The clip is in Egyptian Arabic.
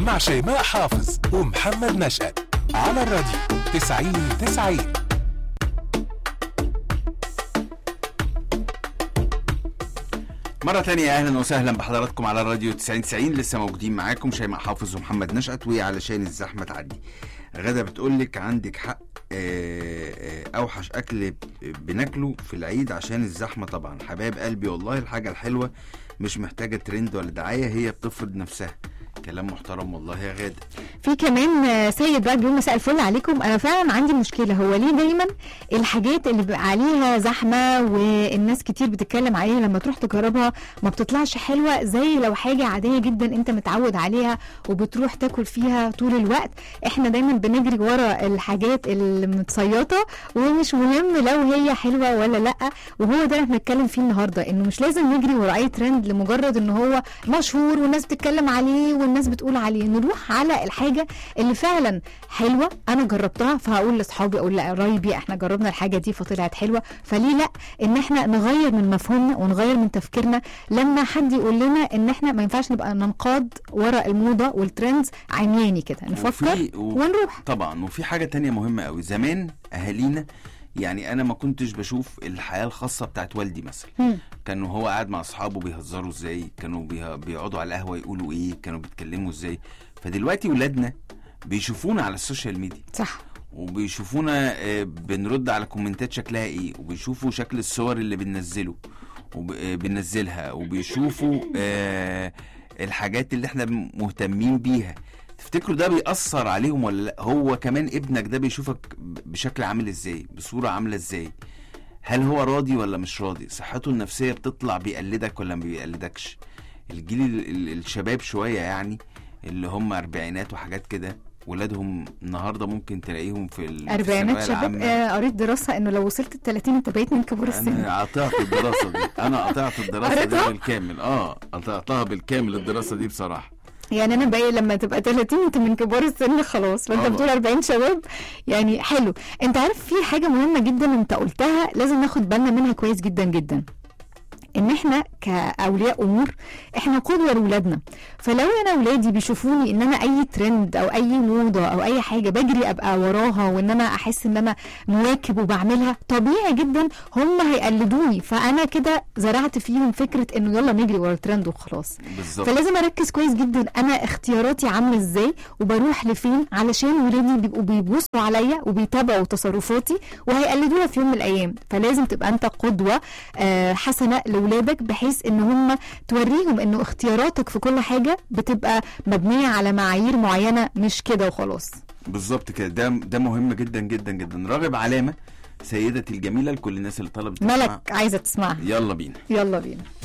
مع شيماء حافظ ومحمد نشأت على الراديو 90 90 مرة تانية أهلا وسهلا بحضراتكم على الراديو 9090 لسه موجودين معاكم شيماء حافظ ومحمد نشأت وعلشان الزحمة تعدي غدا بتقول لك عندك حق آه، آه، أوحش أكل ب- بناكله في العيد عشان الزحمة طبعا حبايب قلبي والله الحاجة الحلوة مش محتاجة ترند ولا دعاية هي بتفرض نفسها كلام محترم والله يا غادة في كمان آه، سيد بقى بيقول مساء الفل عليكم انا فعلا عندي مشكله هو ليه دايما الحاجات اللي بيبقى عليها زحمه والناس كتير بتتكلم عليها لما تروح تجربها ما بتطلعش حلوه زي لو حاجه عاديه جدا انت متعود عليها وبتروح تاكل فيها طول الوقت احنا دايما بنجري ورا الحاجات المتصيطه ومش مهم لو هي حلوه ولا لا وهو ده اللي بنتكلم فيه النهارده انه مش لازم نجري ورا اي ترند لمجرد ان هو مشهور والناس بتتكلم عليه والناس بتقول عليه نروح على الحاجه اللي فعلا حلوه انا جربتها فهقول لاصحابي اقول لقرايبي احنا جربنا الحاجه دي فطلعت حلوه فليه لا ان احنا نغير من مفهومنا ونغير من تفكيرنا لما حد يقول لنا ان احنا ما ينفعش نبقى ننقاد ورا الموضه والترندز عمياني كده نفكر وفي- و- ونروح طبعا وفي حاجة تانية مهمة قوي زمان أهالينا يعني أنا ما كنتش بشوف الحياة الخاصة بتاعت والدي مثلا مم. كانوا هو قاعد مع اصحابه بيهزروا ازاي كانوا بيه- بيقعدوا على القهوه يقولوا ايه كانوا بيتكلموا ازاي فدلوقتي ولادنا بيشوفونا على السوشيال ميديا صح وبيشوفونا آه، بنرد على كومنتات شكلها ايه وبيشوفوا شكل الصور اللي بننزله وبننزلها وبيشوفوا آه، الحاجات اللي احنا مهتمين بيها تفتكروا ده بيأثر عليهم ولا لا هو كمان ابنك ده بيشوفك بشكل عامل ازاي بصورة عاملة ازاي هل هو راضي ولا مش راضي صحته النفسية بتطلع بيقلدك ولا ما بيقلدك الجيل ال- ال- الشباب شوية يعني اللي هم أربعينات وحاجات كده ولادهم النهارده ممكن تلاقيهم في ال- في اربعينات الثانوية شباب العامة. آه، قريت دراسه انه لو وصلت ال 30 انت بقيت من كبار السن انا قطعت الدراسه دي انا قطعت الدراسه دي قريتها؟ بالكامل اه قطعتها بالكامل الدراسه دي بصراحه يعني انا باقي لما تبقى 30 انت من كبار السن خلاص فانت آه. بتقول 40 شباب يعني حلو انت عارف في حاجه مهمه جدا انت قلتها لازم ناخد بالنا منها كويس جدا جدا ان احنا كاولياء امور احنا قدوه لاولادنا فلو انا اولادي بيشوفوني ان انا اي ترند او اي موضه او اي حاجه بجري ابقى وراها وان انا احس ان انا مواكب وبعملها طبيعي جدا هم هيقلدوني فانا كده زرعت فيهم فكره انه يلا نجري ورا الترند وخلاص بالظبط فلازم اركز كويس جدا انا اختياراتي عامله ازاي وبروح لفين علشان ولادي بيبقوا بيبصوا عليا وبيتابعوا تصرفاتي وهيقلدوها في يوم من الايام فلازم تبقى انت قدوه آه، حسنه لاولادك بحيث ان هم توريهم انه اختياراتك في كل حاجه بتبقى مبنيه على معايير معينه مش كده وخلاص بالظبط كده ده ده مهم جدا جدا جدا راغب علامه سيدتي الجميله لكل الناس اللي طلبت تسمع. ملك عايزه تسمعها يلا بينا يلا بينا